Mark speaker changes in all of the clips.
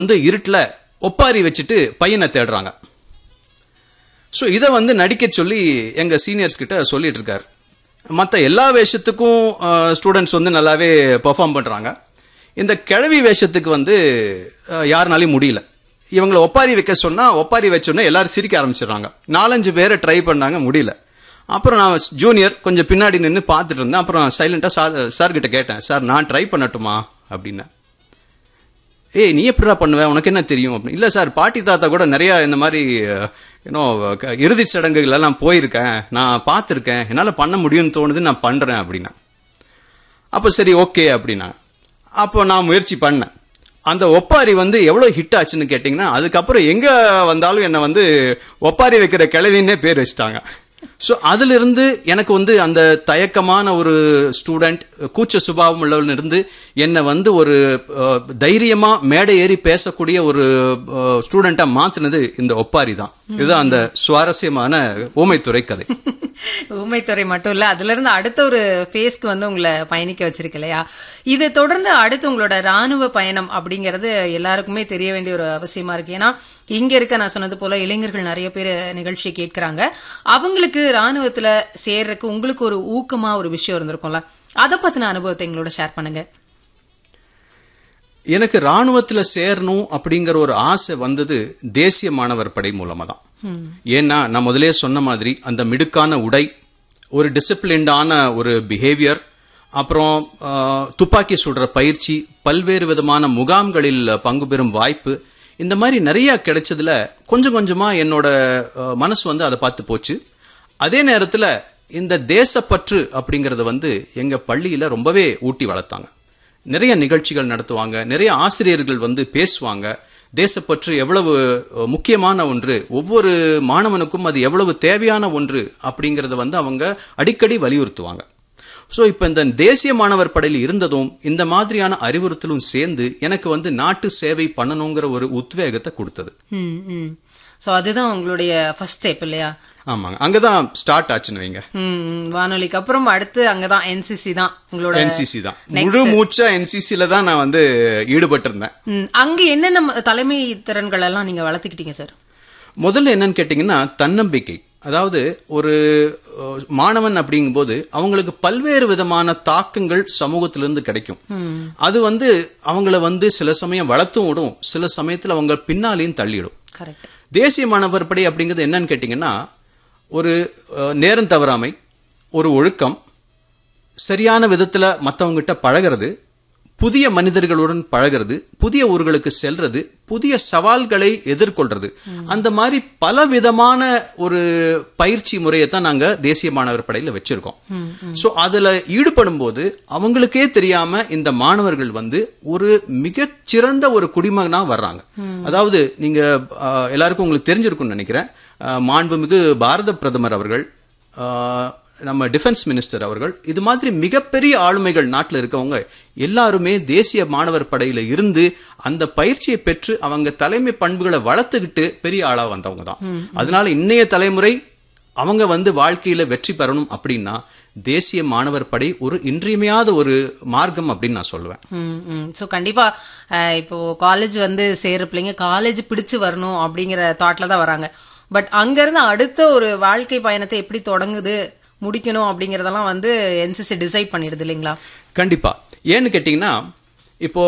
Speaker 1: வந்து இருட்டுல ஒப்பாரி வச்சுட்டு பையனை தேடுறாங்க ஸோ இதை வந்து நடிக்க சொல்லி எங்க சீனியர்ஸ் கிட்ட சொல்லிட்டு இருக்காரு மற்ற எல்லா வேஷத்துக்கும் ஸ்டூடெண்ட்ஸ் வந்து நல்லாவே பெர்ஃபார்ம் பண்றாங்க இந்த கிழவி வேஷத்துக்கு வந்து அஹ், யாருனாலையும் முடியல இவங்களை ஒப்பாரி வைக்க சொன்னா ஒப்பாரி வச்சோன்னே எல்லாரும் சிரிக்க ஆரம்பிச்சிடுறாங்க நாலஞ்சு பேரை ட்ரை பண்ணாங்க முடியல அப்புறம் நான் ஜூனியர் கொஞ்சம் பின்னாடி நின்று பார்த்துட்டு இருந்தேன் அப்புறம் சைலண்டாக சார் சார் கிட்ட கேட்டேன் சார் நான் ட்ரை பண்ணட்டுமா அப்படின்னேன் ஏய் நீ எப்படிடா பண்ணுவ உனக்கு என்ன தெரியும் அப்படின்னு இல்லை சார் பாட்டி தாத்தா கூட நிறைய இந்த மாதிரி யூனோ இறுதி சடங்குகள் எல்லாம் போயிருக்கேன் நான் பார்த்துருக்கேன் என்னால் பண்ண முடியும்னு தோணுது நான் பண்ணுறேன் அப்படின்னா அப்போ சரி ஓகே அப்படின்னா அப்போ நான் முயற்சி பண்ணேன் அந்த ஒப்பாரி வந்து எவ்வளோ ஹிட் ஆச்சுன்னு கேட்டிங்கன்னா அதுக்கப்புறம் எங்கே வந்தாலும் என்னை வந்து ஒப்பாரி வைக்கிற கிழவின்னே பேர் வச்சிட்டாங்க ஸோ அதிலிருந்து எனக்கு வந்து அந்த தயக்கமான ஒரு ஸ்டூடெண்ட் கூச்ச சுபாவம் உள்ளவன் இருந்து என்னை வந்து ஒரு அஹ், தைரியமா மேடை ஏறி பேசக்கூடிய ஒரு ஸ்டூடெண்ட்டா மாத்தினது இந்த ஒப்பாரி தான் இதுதான் அந்த சுவாரஸ்யமான ஊமைத்துறை கதை
Speaker 2: ஊமைத்துறை மட்டும் இல்ல அதுல இருந்து அடுத்த ஒரு ஃபேஸ்க்கு வந்து உங்களை பயணிக்க வச்சிருக்கு இல்லையா இது தொடர்ந்து அடுத்து உங்களோட ராணுவ பயணம் அப்படிங்கிறது எல்லாருக்குமே தெரிய வேண்டிய ஒரு அவசியமா இருக்கு ஏன்னா இங்க இருக்க நான் சொன்னது போல இளைஞர்கள் நிறைய பேர் நிகழ்ச்சியை கேட்கறாங்க அவங்களுக்கு ராணுவத்துல சேர்றதுக்கு உங்களுக்கு ஒரு ஊக்கமா ஒரு விஷயம் இருந்திருக்கும்ல அதை பத்தின அனுபவத்தை எங்களோட ஷேர் பண்ணுங்க
Speaker 1: எனக்கு ராணுவத்துல சேரணும் அப்படிங்கிற ஒரு ஆசை வந்தது தேசிய மாணவர் படை மூலமா தான் ஏன்னா நான் முதலே சொன்ன மாதிரி அந்த மிடுக்கான உடை ஒரு டிசிப்ளின்டான ஒரு பிஹேவியர் அப்புறம் ஆஹ், துப்பாக்கி சுடுற பயிற்சி பல்வேறு விதமான முகாம்களில் பங்கு பெறும் வாய்ப்பு இந்த மாதிரி நிறைய கிடைச்சதுல கொஞ்சம் கொஞ்சமா என்னோட ஆஹ், மனசு வந்து அதை பார்த்து போச்சு அதே நேரத்துல இந்த தேசப்பற்று அப்படிங்கறது வந்து எங்க பள்ளியில ரொம்பவே ஊட்டி வளர்த்தாங்க நிறைய நிகழ்ச்சிகள் நடத்துவாங்க நிறைய ஆசிரியர்கள் வந்து பேசுவாங்க தேசப்பற்று எவ்வளவு அஹ், முக்கியமான ஒன்று ஒவ்வொரு மாணவனுக்கும் அது எவ்வளவு தேவையான ஒன்று அப்படிங்கறத வந்து அவங்க அடிக்கடி வலியுறுத்துவாங்க ஸோ இப்போ இந்த தேசிய மாணவர் படையில் இருந்ததும் இந்த மாதிரியான அறிவுறுத்தலும் சேர்ந்து எனக்கு வந்து நாட்டு சேவை பண்ணணுங்கிற ஒரு உத்வேகத்தை கொடுத்தது
Speaker 2: ம் ம் ஸோ அதுதான் உங்களுடைய ஃபர்ஸ்ட் ஸ்டெப் இல்லையா
Speaker 1: ஆமாங்க அங்கதான் ஸ்டார்ட் ஆச்சுன்னு வைங்க
Speaker 2: ம், ம். வானொலிக்கு அப்புறம் அடுத்து அங்கதான் என்சிசி தான் உங்களோட
Speaker 1: என்சிசி தான் முழு மூச்சா என்சிசில தான் நான் வந்து ஈடுபட்டிருந்தேன்
Speaker 2: ம், அங்க என்னென்ன ம- தலைமை திறன்கள் எல்லாம் நீங்க வளர்த்துக்கிட்டீங்க சார்
Speaker 1: முதல்ல என்னன்னு கேட்டிங்கன்னா தன்னம்பிக்கை அதாவது ஒரு அஹ், மாணவன் அப்படிங்கும்போது அவங்களுக்கு பல்வேறு விதமான தாக்கங்கள் சமூகத்திலிருந்து கிடைக்கும் அது வந்து அவங்கள வந்து சில சமயம் வளர்த்தும் விடும் சில சமயத்துல அவங்க பின்னாலையும் தள்ளிடும்
Speaker 2: கரெக்ட்
Speaker 1: தேசிய மாணவர் படை அப்படிங்கிறது என்னன்னு கேட்டிங்கன்னா ஒரு அஹ், நேரம் தவறாமை ஒரு ஒழுக்கம் சரியான விதத்துல மற்றவங்ககிட்ட பழகிறது புதிய மனிதர்களுடன் பழகிறது புதிய ஊர்களுக்கு செல்றது புதிய சவால்களை எதிர்கொள்றது அந்த மாதிரி பல விதமான ஒரு பயிற்சி முறையை தான் நாங்க தேசிய மாணவர் படையில வச்சிருக்கோம் சோ அதுல ஈடுபடும் போது அவங்களுக்கே தெரியாம இந்த மாணவர்கள் வந்து ஒரு மிகச்சிறந்த ஒரு குடிமகனா வர்றாங்க அதாவது நீங்க அஹ், எல்லாருக்கும் உங்களுக்கு தெரிஞ்சிருக்கும்னு நினைக்கிறேன் அஹ், மாண்புமிகு பாரத பிரதமர் அவர்கள் அஹ், நம்ம டிஃபென்ஸ் மினிஸ்டர் அவர்கள் இது மாதிரி மிகப்பெரிய ஆளுமைகள் நாட்டில் இருக்கவங்க எல்லாருமே தேசிய மாணவர் படையில இருந்து அந்த பயிற்சியை பெற்று அவங்க தலைமை பண்புகளை வளர்த்துக்கிட்டு பெரிய ஆளா வந்தவங்க தான் அதனால இன்னைய தலைமுறை அவங்க வந்து வாழ்க்கையில வெற்றி பெறணும் அப்படின்னா தேசிய மாணவர் படை ஒரு இன்றியமையாத ஒரு மார்க்கம் அப்படின்னு நான் சொல்லுவேன்
Speaker 2: ம் ம் ஸோ கண்டிப்பா அஹ், இப்போ காலேஜ் வந்து சேர்ற பிள்ளைங்க காலேஜ் பிடிச்சு வரணும் அப்படிங்கிற தாட்ல தான் வராங்க பட் அங்கிருந்து அடுத்த ஒரு வாழ்க்கை பயணத்தை எப்படி தொடங்குது முடிக்கணும் அப்படிங்கறதெல்லாம் வந்து என்சிசி டிசைட் பண்ணிடுது இல்லைங்களா
Speaker 1: கண்டிப்பா ஏன்னு கேட்டிங்கன்னா இப்போ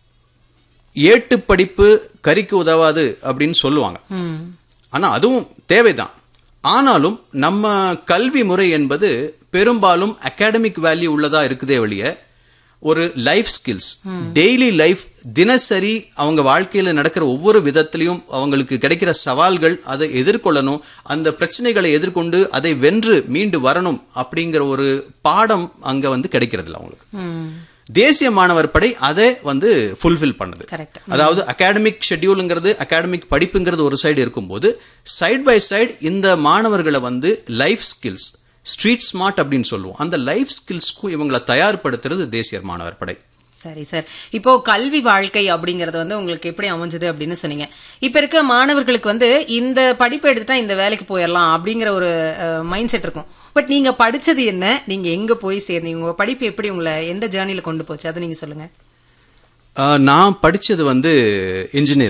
Speaker 1: ஏட்டு படிப்பு கறிக்கு உதவாது அப்படின்னு சொல்லுவாங்க
Speaker 2: ம்
Speaker 1: ஆனா அதுவும் தேவைதான் ஆனாலும் நம்ம கல்வி முறை என்பது பெரும்பாலும் அகாடமிக் வேல்யூ உள்ளதா இருக்குதே ஒழிய ஒரு லைஃப் ஸ்கில்ஸ் டெய்லி லைஃப் தினசரி அவங்க வாழ்க்கையில நடக்கிற ஒவ்வொரு விதத்திலையும் அவங்களுக்கு கிடைக்கிற சவால்கள் அதை எதிர்கொள்ளணும் அந்த பிரச்சனைகளை எதிர்கொண்டு அதை வென்று மீண்டு வரணும் அப்படிங்கிற ஒரு பாடம் அங்க வந்து கிடைக்கிறது இல்ல அவங்களுக்கு
Speaker 2: ம்
Speaker 1: தேசிய மாணவர் படை அதை வந்து ஃபுல்ஃபில் பண்ணுது
Speaker 2: கரெக்ட்
Speaker 1: அதாவது அகாடமிக் ஷெட்யூலுங்கிறது அகாடமிக் படிப்புங்கிறது ஒரு சைடு இருக்கும்போது சைடு பை சைடு இந்த மாணவர்களை வந்து லைஃப் ஸ்கில்ஸ் ஸ்ட்ரீட் ஸ்மார்ட் அப்படின்னு சொல்லுவோம் அந்த லைஃப் ஸ்கில்ஸ்க்கும் இவங்களை தயார்படுத்துறது தேசிய மாணவர் படை
Speaker 2: சரி சார் இப்போ கல்வி வாழ்க்கை அப்படிங்கறது வந்து உங்களுக்கு எப்படி அமைஞ்சது அப்படின்னு சொன்னீங்க இப்ப இருக்க மாணவர்களுக்கு வந்து இந்த படிப்பு எடுத்துட்டா இந்த வேலைக்கு போயிடலாம் அப்படிங்கிற ஒரு மைண்ட் செட் இருக்கும் பட் நீங்க படிச்சது என்ன நீங்க எங்க போய் சேர்ந்தீங்க உங்க படிப்பு எப்படி உங்களை எந்த ஜேர்னில கொண்டு போச்சு அதை நீங்க சொல்லுங்க
Speaker 1: நான் படிச்சது வந்து இன்ஜினியர்